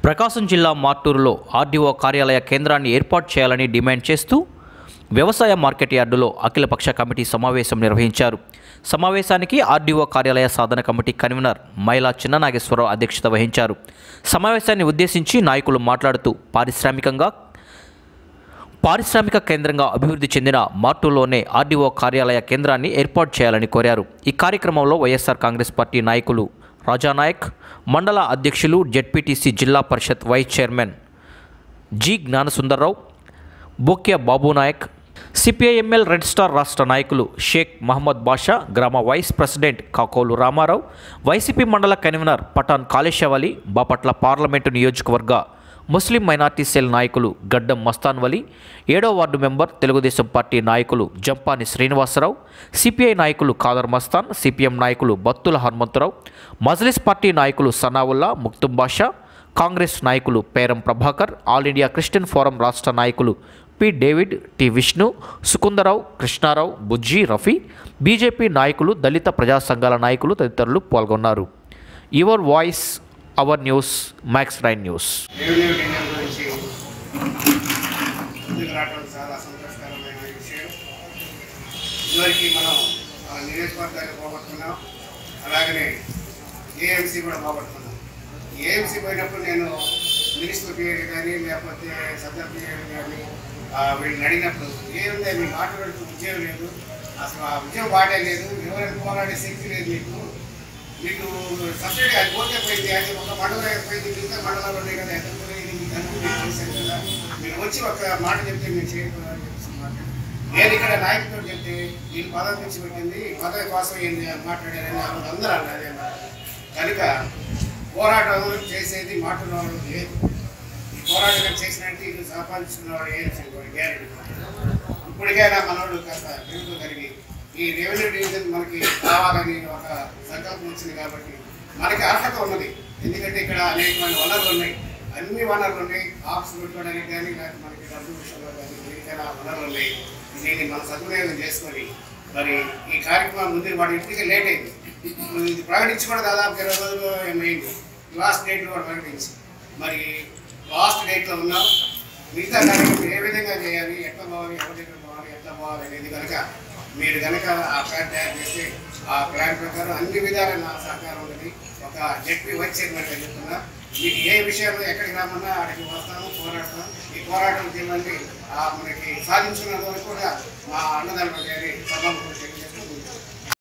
ప్రకాశం జిల్లా మార్టూరులో ఆర్డీఓ కార్యాలయ కేంద్రాన్ని ఏర్పాటు చేయాలని డిమాండ్ చేస్తూ వ్యవసాయ మార్కెట్ యార్డులో అఖిలపక్ష కమిటీ సమావేశం నిర్వహించారు సమావేశానికి ఆర్డీఓ కార్యాలయ సాధన కమిటీ కన్వీనర్ మైలా చిన్ననాగేశ్వరరావు అధ్యక్షత వహించారు సమావేశాన్ని ఉద్దేశించి నాయకులు మాట్లాడుతూ పారిశ్రామికంగా పారిశ్రామిక కేంద్రంగా అభివృద్ధి చెందిన మార్టూలోనే ఆర్డీఓ కార్యాలయ కేంద్రాన్ని ఏర్పాటు చేయాలని కోరారు ఈ కార్యక్రమంలో వైఎస్ఆర్ కాంగ్రెస్ పార్టీ నాయకులు రాజానాయక్ మండల అధ్యక్షులు జెడ్పీటీసీ జిల్లా పరిషత్ vice chairman G Gnanasundarrao Bokya Babunayak CPIML red star రాష్ట్ర నాయకులు షేక్ మహమ్మద్ బాషా గ్రామ vice president Kakolu Ramarao YCP మండల కన్వీనర్ పఠాన్ కాళేశవలి బాపట్ల పార్లమెంటు నియోజకవర్గ ముస్లిం మైనార్టీ సెల్ నాయకులు గడ్డం మస్తాన్ వలి ఏడో వార్డు మెంబర్ తెలుగుదేశం పార్టీ నాయకులు జంపాని శ్రీనివాసరావు సిపిఐ నాయకులు ఖాదర్ మస్తాన్ సిపిఎం నాయకులు బత్తుల హనుమంతరావు మజ్లిస్ పార్టీ నాయకులు సనావుల్లా ముక్తుం బాషా కాంగ్రెస్ నాయకులు Peram Prabhakar All India Christian forum రాష్ట్ర నాయకులు P David T Vishnu Sukundarao Krishnarao Bujji Rafi BJP నాయకులు దళిత ప్రజా సంఘాల నాయకులు తదితరులు పాల్గొన్నారు your voice our news max rain news revenue division గురించి ముందుకు రావడం చాలా సంతోషకరమైన విషయం ఇదివరకు మనం ఆ నియోజకవర్గాన్ని పోగొట్టుకున్నాం అలాగనే ఏఎంసీ కూడా పోగొట్టుకున్నాం ఏఎంసీ పోయినప్పుడు నేను మినిస్టర్ పిఏ కానీ లేకపోతే సదర్ పిఏ కానీ ఆ, వీళ్ళని అడిగినప్పుడు ఏముంది మీ మాట్లాడుతూ ఉద్యోగం లేదు అసలు ఆ ఉద్యోగం వాడే లేదు ఎవరైనా పోరాడే శక్తి లేదు మీకు మీకు సబ్సిడీ అది పోతే పోయింది అది ఒక మండలం అయిపోయింది మిగతా మండలాలు ఉన్నాయి కదా ఎంత పోయింది మీకు అనుకుని చేశాను కదా మీరు వచ్చి ఒక మాట చెప్తే మీరు చేయకూడదని చెప్పేసి మాట్లాడారు. నేను ఇక్కడ నాయకుడితో చెప్తే వీళ్ళు పదవి తెచ్చి పెట్టింది ఈ పదవి కోసం ఏంది అని మాట్లాడారని అప్పుడు అందరూ అన్నారు అదే మాట. కనుక పోరాటం చేసేది మాట్లాడడం లేదు ఈ పోరాటం చేసినట్టు ఇది సంపాదించుకున్నవాడు ఏం చేయకూడదు గ్యారెంటీ ఇప్పటికైనా మనోడు కాస్త వెలుగు కలిగి ఈ రెవెన్యూ డివిజన్ మనకి కావాలని ఒక సంకల్పం వచ్చింది కాబట్టి మనకి అర్హత ఉన్నది ఎందుకంటే ఇక్కడ అనేకమైన వనరులు ఉన్నాయి అన్ని వనరులు ఉన్నాయి ఆఫీస్ పెట్టుకోవడానికి కానీ లేకపోతే మనకి డబ్బు విషయంలో కానీ దేనికైనా వనరులు ఉన్నాయి దీన్ని మనం సద్వినియోగం చేసుకొని మరి ఈ కార్యక్రమం ముందు వాడి ఇంటికి లేట్ అయింది ఇది ప్రకటించి కూడా దాదాపు ఇరవై రోజులు ఏమైంది లాస్ట్ డేట్ కూడా ప్రకటించి మరి లాస్ట్ డేట్లో ఉన్నాం మిగతా కార్యక్రమం ఏ విధంగా చేయాలి ఎట్లా పోవాలి ఎవరి దగ్గర పోవాలి ఎట్లా పోవాలి అనేది కనుక మీరు కనుక ఆ ప్లాన్ తయారు చేస్తే ఆ ప్లాన్ ప్రకారం అన్ని విధాల నా సహకారం ఉన్నది ఒక జడ్పీ వైస్ చైర్మన్ గా చెప్తున్నా మీకు ఏ విషయంలో ఎక్కడికి రామన్నా అక్కడికి వస్తాము పోరాడతాం ఈ పోరాటం చేయాలని ఆ మనకి సాధించుకున్న వరకు కూడా మా అన్నదానం గారి సభకు తెలియజేస్తున్నాను